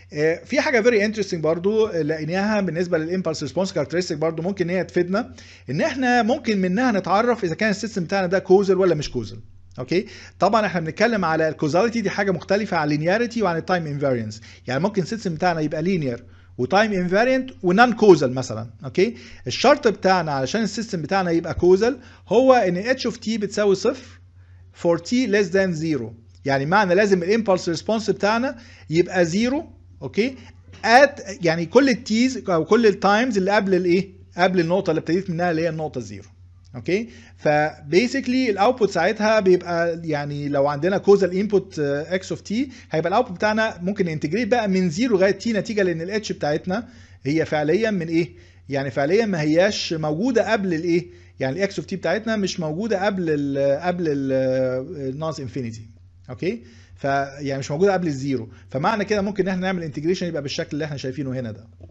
آه، في حاجه فيري انترستنج برضو لقيناها بالنسبه للامبلس ريسبونس كاركترستيك برضو ممكن ان هي تفيدنا ان احنا ممكن منها نتعرف اذا كان السيستم بتاعنا ده كوزل ولا مش كوزل اوكي طبعا احنا بنتكلم على الكوزاليتي دي حاجه مختلفه عن اللينياريتي وعن التايم انفاريانس يعني ممكن السيستم بتاعنا يبقى لينير وتايم انفاريانت ونون كوزل مثلا اوكي الشرط بتاعنا علشان السيستم بتاعنا يبقى كوزل هو ان اتش اوف تي بتساوي صفر for t less than 0 يعني معنى لازم الامبلس ريسبونس بتاعنا يبقى زيرو اوكي at يعني كل التيز او كل التايمز اللي قبل الايه قبل النقطه اللي ابتديت منها اللي هي النقطه الزيرو اوكي فبيسكلي الاوتبوت ساعتها بيبقى يعني لو عندنا كوزال انبوت اكس اوف تي هيبقى الاوتبوت بتاعنا ممكن انتجريت بقى من زيرو لغايه تي نتيجه لان الاتش بتاعتنا هي فعليا من ايه يعني فعليا ما هياش موجوده قبل الايه يعني الاكس اوف تي بتاعتنا مش موجوده قبل ال قبل الناقص انفينيتي اوكي فيعني مش موجوده قبل الزيرو فمعنى كده ممكن ان احنا نعمل انتجريشن يبقى بالشكل اللي احنا شايفينه هنا ده